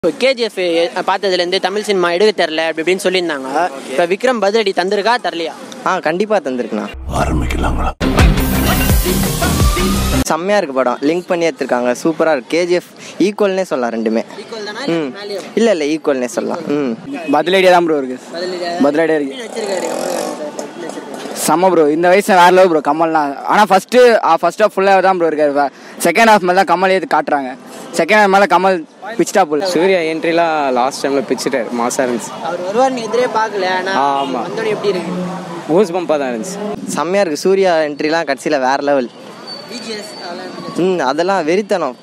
இப்போ KGF பார்த்ததுலேருந்து Tamil cinema எடுக்க தெரில அப்படி இப்படின்னு சொல்லியிருந்தாங்க இப்போ விக்ரம் பதிலடி தந்திருக்கா தரலையா ஆ கண்டிப்பாக தந்திருக்குண்ணா ஆரம்பிக்கலாங்களா செம்மையாக இருக்கு படம் லிங்க் பண்ணி எடுத்திருக்காங்க சூப்பராக இருக்கு கேஜிஎஃப் ஈக்குவல்னே சொல்லலாம் ரெண்டுமே ஈக்குவல் தானா ம் இல்லை இல்லை ஈக்குவல்னே சொல்லலாம் ம் பதிலடியாக தான் ப்ரோ இருக்கு பதிலடியாக இருக்கு வச்சிருக்காரு கமலஹாசன் சார் செம்ம ப்ரோ இந்த வயசு வேற லெவல் ப்ரோ கமல்லாம் ஆனால் ஃபர்ஸ்ட் ஃபர்ஸ்ட் ஆஃப் ஃபுல்லாக தான் ப்ரோ இருக்காரு செகண்ட் ஹாஃப் மேலே தான் கமல் ஏற்று காட்டுறாங்க செகண்ட் ஹாஃப் மேலே கமல் பிச்சிட்டா போல் சூர்யா என்ட்ரிலாம் லாஸ்ட் டைமில் பிச்சுட்டார் மாசாக இருந்துச்சு அவர் வருவார்னு எதிரே பார்க்கல ஆனால் ஆமா. வந்தோடனே எப்படி இருக்கு ஊஸ் பம்பாக தான் இருந்துச்சு செம்மையாக இருக்குது சூர்யா என்ட்ரிலாம் கடைசியில் வேற லெவல் பிஜிஎஸ் அதெல்லாம் ம் அதெல்லாம் வெறித்தனம்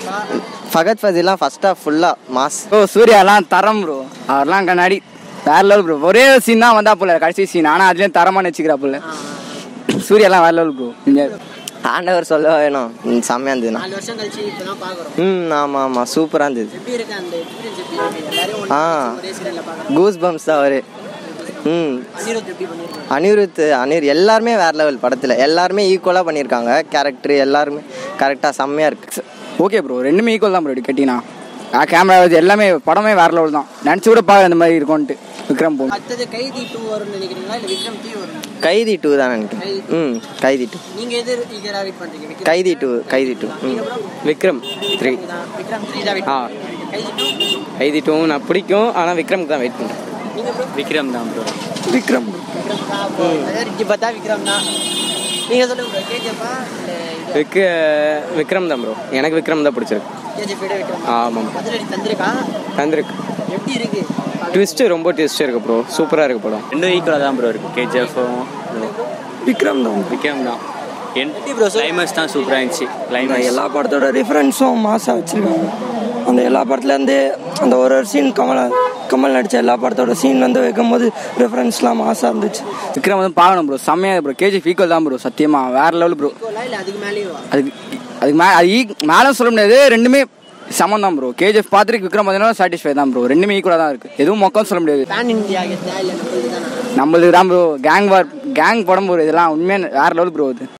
ஃபகத் ஃபசிலாம் ஃபர்ஸ்ட் ஆஃப் ஃபுல்லாக மாஸ் ப்ரோ சூர்யாலாம் தரம் ப்ரோ அவர்லாம் கண்ணாடி வேற லெவல் ப்ரோ ஒரே சீன் தான் வந்தா போல கடைசி சீன் ஆனால் அதுலேயும் தரமான வச்சுக்கிறா போல சூர்யாலாம் வேற லெவல் ப்ரோ இங்கே ஆண்டவர் சொல்ல வேணும் ம், செம்மையாக இருந்ததுண்ணா நாலு வருஷம் கழிச்சு இப்போ தான் பார்க்குறோம் ம் ஆமாம் ஆமாம் சூப்பராக இருந்தது எப்படி இருக்கு அந்த எக்ஸ்பீரியன்ஸ் எப்படி இருக்கு எல்லாரையும் ஆ ஒண்ணா ஒரே சீரியலில் பார்க்குறோம் கூஸ் பம்ப்ஸ் தான் அவரு ம் அனிருத் எப்படி பண்ணியிருக்காங்க அனிருத் அனிர் எல்லாருமே வேற லெவல் படத்தில் எல்லாருமே ஈக்குவலாக பண்ணியிருக்காங்க கேரக்டர் எல்லாருமே கரெக்டாக செம்மையாக இருக்கு ஓகே ப்ரோ ரெண்டுமே ஈக்குவல் தான் ப்ரோ இப்படி கேட்டிங்கன்னா கேமரா எல்லாமே படமே வேற லெவல் தான் நினச்சி கூட பார்க்க அந்த மாதிரி இருக்கும்ன்ட்டு விக்ரம் போ அடுத்தது கைதி டூ வரும்னு நினைக்கிறீங்களா இல்லை விக்ரம் த்ரீ வரும் கைதி டூ தான் நினைக்கிறேன் ம் கைதி டூ நீங்கள் எது ஈகராக வெயிட் பண்ணுறீங்க விக்ரம் கைதி டூ கைதி டூ ம் விக்ரம் த்ரீ தான் விக்ரம் த்ரீ தான் வெயிட் ஆ கைதி டூ ஐதி டூவும் நான் பிடிக்கும் ஆனால் விக்ரம்க்கு தான் வெயிட் பண்ணுறேன் நீங்கள் ப்ரோ விக்ரம் தான் ப்ரோ விக்ரம் விக்ரம் தான் மெஜாரிட்டி பார்த்தா விக்ரம் தான் நீங்கள் சொல்லுங்க ப்ரோ கேஜிஎஃபா இல்லை இது விக் விக்ரம் தான் ப்ரோ எனக்கு விக்ரம் தான் பிடிச்சிருக்கு கேஜிஎஃப் விட விக்ரம் ஆமாம் பதிலடி தந்திருக்கா தந்திருக்கு எப்படி இருக்கு ட்விஸ்ட்டு ரொம்ப ட்விஸ்ட் இருக்கு ப்ரோ சூப்பராக இருக்கு படம் ரெண்டும் ஈக்குவலாக தான் ப்ரோ இருக்கு கேஜிஎஃப்பும் விக்ரம் தான் விக்ரம் தான் என் எப்படி bro சொல்லு? கிளைமேக்ஸ் தான் சூப்பராக இருந்துச்சு கிளைமேக்ஸ் எல்லா படத்தோட ரிஃபரன்ஸும் மாசாக வச்சுருக்காங்க அந்த எல்லா படத்துலேருந்து அந்த ஒரு ஒரு சீன் கமல் கமல் நடித்த எல்லா படத்தோட சீன் வந்து வைக்கும்போது ரெஃபரன்ஸ்லாம் மாசாக இருந்துச்சு விக்ரம் வந்து பார்க்கணும் ப்ரோ செம்மையாக ப்ரோ கேஜிஎஃப் ஈக்குவல் தான் ப்ரோ சத்தியமா வேற லெவல் ப்ரோ ஈக்குவலா இல்லை அதுக்கு மேலேயும் அதுக்கு அதுக்கு மே அது ஈ மேலே சொல்ல முடியாது ரெண்டுமே சமம் தான் ப்ரோ கேஜிஎஃப் பார்த்துட்டு விக்ரம் பார்த்தீங்கன்னா சாட்டிஸ்ஃபை தான் ப்ரோ ரெண்டுமே ஈக்குவலாக தான் இருக்குது எதுவும் மொக்கம் சொல்ல முடியாது பேன் இந்தியா கெத்தா இல்லை நம்மளுக்கு தானே நம்மளுக்கு தான் ப்ரோ கேங் வார் கேங் படம் ப்ரோ இதெல்லாம் உண்மையான வேற லெவல் ப்ரோ இது